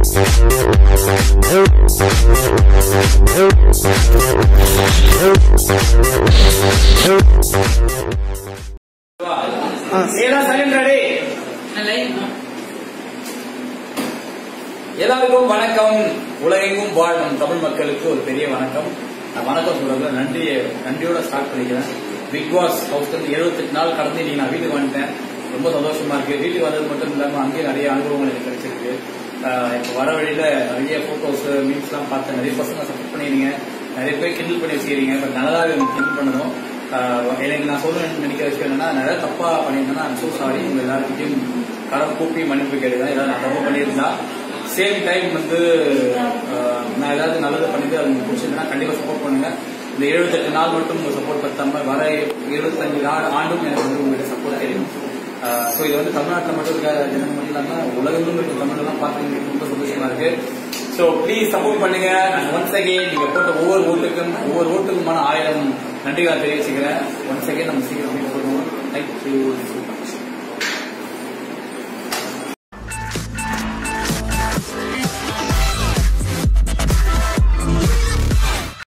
ஏதா second ready எல்லாருக்கும் வணக்கம் உலகெங்கும் வாழும் தமிழ் மக்களுக்கு ஒரு பெரிய வணக்கம் நான் வணக்கம் சொல்றதுல நன்றி நன்றியோட ஸ்டார்ட் பண்ணிக்கிறேன் பிக் பாஸ் ஹவுஸ் வந்து எழுபத்தெட்டு நாள் கடந்து நீ நான் வீட்டுக்கு வந்துட்டேன் ரொம்ப சந்தோஷமா இருக்கு வீட்டுக்கு வந்தது மட்டும் இல்லாம அங்கேயே நிறைய அனுபவங்கள் எனக்கு கிடைச்சிருக்கு ஆஹ் இப்போ வர வழியில நிறைய போட்டோஸ் மீன்ஸ் எல்லாம் பார்த்து நிறைய பசங்க சப்போர்ட் பண்ணிருங்க நிறைய பேர் கிண்டல் பண்ணி வச்சுக்கிறீங்க பட் நல்லதாக கிண்டல் பண்ணணும் ஆஹ் எனக்கு நான் சொல்லணும்னு நினைக்கிற விஷயம் என்னன்னா நான் ஏதாவது தப்பா பண்ணியிருந்தேன்னா சோ சாரி உங்க எல்லாருக்கிட்டையும் கடன் கூப்பி மன்னிப்பு கேட்டுதான் ஏதாவது நான் தப்பு பண்ணியிருந்தா சேம் டைம் வந்து ஆஹ் நான் ஏதாவது நல்லது பண்ணிட்டு அது உங்களுக்கு பிடிச்சிருந்தா கண்டிப்பா சப்போர்ட் பண்ணுங்க இந்த எழுபத்தெட்டு நாள் மட்டும் உங்க சப்போர்ட் பத்தாம வர எழுபத்தஞ்சு நாள் ஆண்டும் எனக்கு வந்து உங்கள்கிட்ட சப்போர்ட் தெரியும் ஸோ இது வந்து தமிழ்நாட்டில் மட்டும் இருக்க ஜனங்க மட்டும் இல்லாம உலகமும் இருக்க தமிழ்லாம் பார்த்து எனக்கு ரொம்ப சந்தோஷமா இருக்கு ஸோ ப்ளீஸ் சப்போர்ட் பண்ணுங்க ஒன்ஸ் அகேன் நீங்க போட்ட ஒவ்வொரு ஓட்டுக்கும் ஒவ்வொரு ஓட்டுக்குமான ஆயிரம் நன்றிகளை தெரிவிச்சுக்கிறேன் ஒன்ஸ் அகேன் நம்ம சீக்கிரம் மீட் பண்ணுவோம் தேங்க்யூ